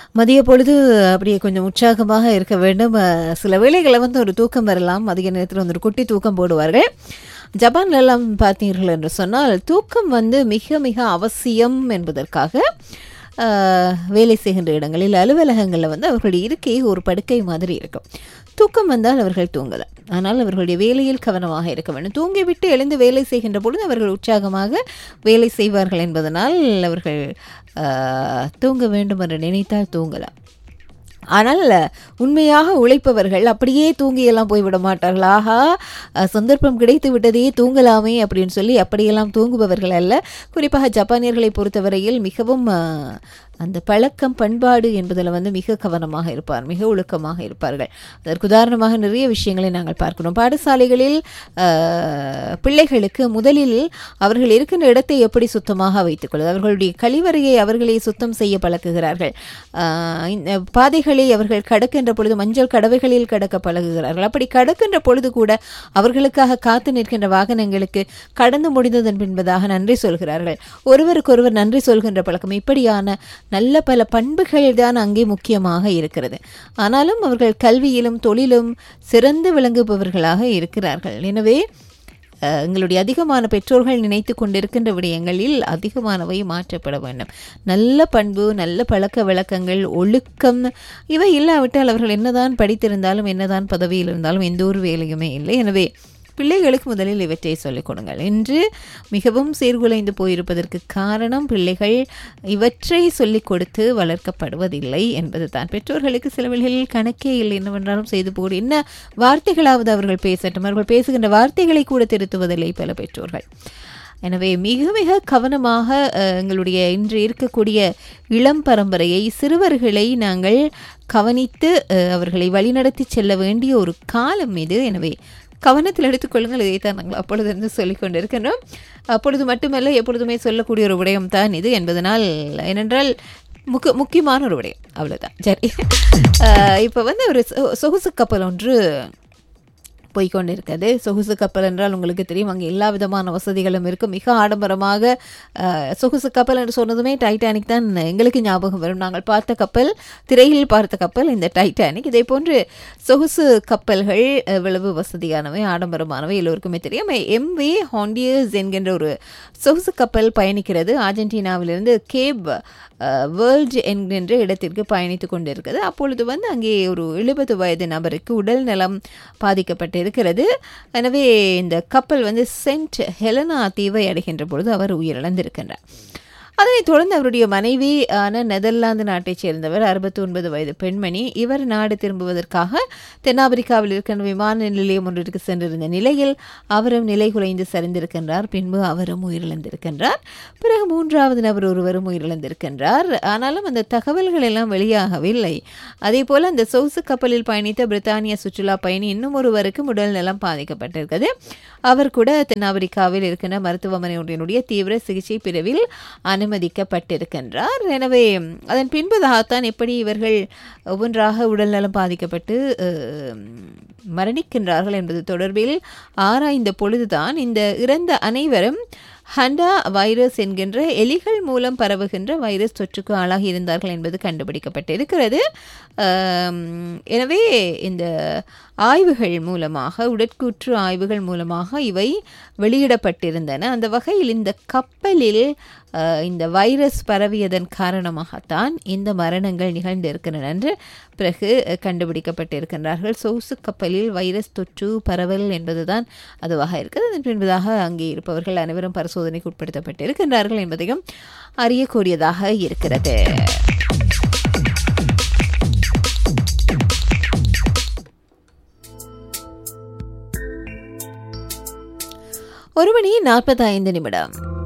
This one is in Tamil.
மதிய பொழுது அப்படியே கொஞ்சம் உற்சாகமாக இருக்க வேண்டும் அஹ், சில வேளைகளில் வந்து ஒரு தூக்கம் வரலாம் அதிக நேரத்தில் வந்து ஒரு குட்டி தூக்கம் போடுவார்கள் ஜப்பான்ல எல்லாம் பார்த்தீர்கள் என்று சொன்னால் தூக்கம் வந்து மிக மிக அவசியம் என்பதற்காக அஹ், வேலை செய்கின்ற இடங்களில் அலுவலகங்களில் வந்து அவர்களுடைய இருக்கை ஒரு படுக்கை மாதிரி இருக்கும் தூக்கம் வந்தால் அவர்கள் தூங்கலாம் ஆனால் அவர்களுடைய வேலையில் கவனமாக இருக்க வேண்டும் தூங்கிவிட்டு எழுந்து வேலை செய்கின்ற பொழுது அவர்கள் உற்சாகமாக வேலை செய்வார்கள் என்பதனால் அவர்கள் அஹ், தூங்க வேண்டும் என்று நினைத்தால் தூங்கலாம் ஆனால் உண்மையாக உழைப்பவர்கள் அப்படியே தூங்கியெல்லாம் போய்விட மாட்டார்கள் ஆஹா அஹ், சந்தர்ப்பம் கிடைத்து விட்டதே தூங்கலாமே அப்படின்னு சொல்லி அப்படியெல்லாம் தூங்குபவர்கள் அல்ல குறிப்பாக ஜப்பானியர்களை பொறுத்தவரையில் மிகவும் அஹ், அந்த பழக்கம் பண்பாடு என்பதில் வந்து மிக கவனமாக இருப்பார் மிக ஒழுக்கமாக இருப்பார்கள் அதற்கு உதாரணமாக நிறைய விஷயங்களை நாங்கள் பார்க்கிறோம் பாடசாலைகளில் அஹ், பிள்ளைகளுக்கு முதலில் அவர்கள் இருக்கின்ற இடத்தை எப்படி சுத்தமாக வைத்துக்கொள்வது அவர்களுடைய கழிவறையை அவர்களே சுத்தம் செய்ய பழக்குகிறார்கள் அஹ், இந்த பாதைகளை அவர்கள் கடக்கின்ற பொழுது மஞ்சள் கடவைகளில் கடக்க பழகுகிறார்கள் அப்படி கடக்கின்ற பொழுது கூட அவர்களுக்காக காத்து நிற்கின்ற வாகனங்களுக்கு கடந்து முடிந்ததன் என்பதாக நன்றி சொல்கிறார்கள் ஒருவருக்கொருவர் நன்றி சொல்கின்ற பழக்கம் இப்படியான நல்ல பல பண்புகள் தான் அங்கே முக்கியமாக இருக்கிறது ஆனாலும் அவர்கள் கல்வியிலும் தொழிலும் சிறந்து விளங்குபவர்களாக இருக்கிறார்கள் எனவே அஹ், எங்களுடைய அதிகமான பெற்றோர்கள் நினைத்து கொண்டிருக்கின்ற விடயங்களில் அதிகமானவை மாற்றப்பட வேண்டும் நல்ல பண்பு நல்ல பழக்க வழக்கங்கள் ஒழுக்கம் இவை இல்லாவிட்டால் அவர்கள் என்னதான் படித்திருந்தாலும் என்னதான் பதவியில் இருந்தாலும் எந்த ஒரு வேலையுமே இல்லை எனவே பிள்ளைகளுக்கு முதலில் இவற்றை சொல்லிக் கொடுங்கள் என்று மிகவும் சீர்குலைந்து போயிருப்பதற்கு காரணம் பிள்ளைகள் இவற்றை சொல்லிக் கொடுத்து வளர்க்கப்படுவதில்லை என்பதுதான் பெற்றோர்களுக்கு சில வேளைகளில் கணக்கே இல்லை என்னவென்றாலும் செய்து போடு என்ன வார்த்தைகளாவது அவர்கள் பேசட்டும் அவர்கள் பேசுகின்ற வார்த்தைகளை கூட திருத்துவதில்லை பல பெற்றோர்கள் எனவே மிக மிக கவனமாக அஹ், எங்களுடைய இன்று இருக்கக்கூடிய இளம் பரம்பரையை சிறுவர்களை நாங்கள் கவனித்து அஹ், அவர்களை வழிநடத்தி செல்ல வேண்டிய ஒரு காலம் இது எனவே கவனத்தில் எடுத்துக்கொள்ளுங்கள் இதைத்தான் நாங்கள் அப்பொழுது இருந்து சொல்லிக் கொண்டிருக்கின்றோம் அப்பொழுது மட்டுமல்ல எப்பொழுதுமே சொல்லக்கூடிய ஒரு விடயம் தான் இது என்பதனால் ஏனென்றால் முக்க முக்கியமான ஒரு விடயம் அவ்வளோதான் சரி இப்போ வந்து ஒரு சொ- சொகுசு கப்பல் ஒன்று போய்கொண்டிருக்கிறது சொகுசு கப்பல் என்றால் உங்களுக்கு தெரியும் அங்கே எல்லா விதமான வசதிகளும் இருக்கும் மிக ஆடம்பரமாக அஹ், சொகுசு கப்பல் என்று சொன்னதுமே டைட்டானிக் தான் எங்களுக்கு ஞாபகம் வரும் நாங்கள் பார்த்த கப்பல் திரையில் பார்த்த கப்பல் இந்த டைட்டானிக் இதே போன்று சொகுசு கப்பல்கள் எவ்வளவு வசதியானவை ஆடம்பரமானவை எல்லோருக்குமே தெரியும் எம்வி ஹாண்டியர்ஸ் என்கின்ற ஒரு சொகுசு கப்பல் பயணிக்கிறது அர்ஜென்டினாவிலிருந்து கேப் வேர்ல்டு என்கின்ற இடத்திற்கு பயணித்து கொண்டிருக்கிறது அப்பொழுது வந்து அங்கே ஒரு எழுபது வயது நபருக்கு உடல் நலம் பாதிக்கப்பட்டிருக்கிறது எனவே இந்த கப்பல் வந்து சென்ட் ஹெலனா தீவை அடைகின்ற பொழுது அவர் உயிரிழந்திருக்கின்றார் அதனைத் தொடர்ந்து அவருடைய மனைவி ஆன நெதர்லாந்து நாட்டைச் சேர்ந்தவர் அறுபத்தி ஒன்பது வயது பெண்மணி இவர் நாடு திரும்புவதற்காக தென்னாப்பிரிக்காவில் இருக்கின்ற விமான நிலையம் ஒன்றிற்கு சென்றிருந்த நிலையில் அவரும் நிலை குலைந்து சரிந்திருக்கின்றார் பின்பு அவரும் உயிரிழந்திருக்கின்றார் பிறகு மூன்றாவது நபர் ஒருவரும் உயிரிழந்திருக்கின்றார் ஆனாலும் அந்த தகவல்கள் எல்லாம் வெளியாகவில்லை அதே போல அந்த சொகுசு கப்பலில் பயணித்த பிரித்தானிய சுற்றுலா பயணி இன்னும் ஒருவருக்கு உடல் நலம் பாதிக்கப்பட்டிருக்கிறது அவர் கூட தென்னாப்பிரிக்காவில் இருக்கின்ற மருத்துவமனை ஒன்றினுடைய தீவிர சிகிச்சை பிரிவில் அனுமதிக்கப்பட்டிருக்கின்றார் எனவே அதன் பின்பதாகத்தான் எப்படி இவர்கள் ஒவ்வொன்றாக உடல்நலம் பாதிக்கப்பட்டு அஹ், மரணிக்கின்றார்கள் என்பது தொடர்பில் ஆராய்ந்த பொழுதுதான் இந்த இறந்த அனைவரும் ஹண்டா வைரஸ் என்கின்ற எலிகள் மூலம் பரவுகின்ற வைரஸ் தொற்றுக்கு ஆளாகி இருந்தார்கள் என்பது கண்டுபிடிக்கப்பட்டிருக்கிறது ஆம், எனவே இந்த ஆய்வுகள் மூலமாக உடற்கூற்று ஆய்வுகள் மூலமாக இவை வெளியிடப்பட்டிருந்தன அந்த வகையில் இந்த கப்பலில் அஹ், இந்த வைரஸ் பரவியதன் காரணமாகத்தான் இந்த மரணங்கள் நிகழ்ந்திருக்கின்றன என்று பிறகு அஹ், கண்டுபிடிக்கப்பட்டிருக்கின்றார்கள் சொகுசு கப்பலில் வைரஸ் தொற்று பரவல் என்பதுதான் அதுவாக இருக்குது அதன் பின்பதாக அங்கே இருப்பவர்கள் அனைவரும் பரிசோதனைக்கு உட்படுத்தப்பட்டிருக்கின்றார்கள் என்பதையும் அறியக்கூடியதாக இருக்கிறது ஒரு மணி நாற்பத்தைந்து நிமிடம்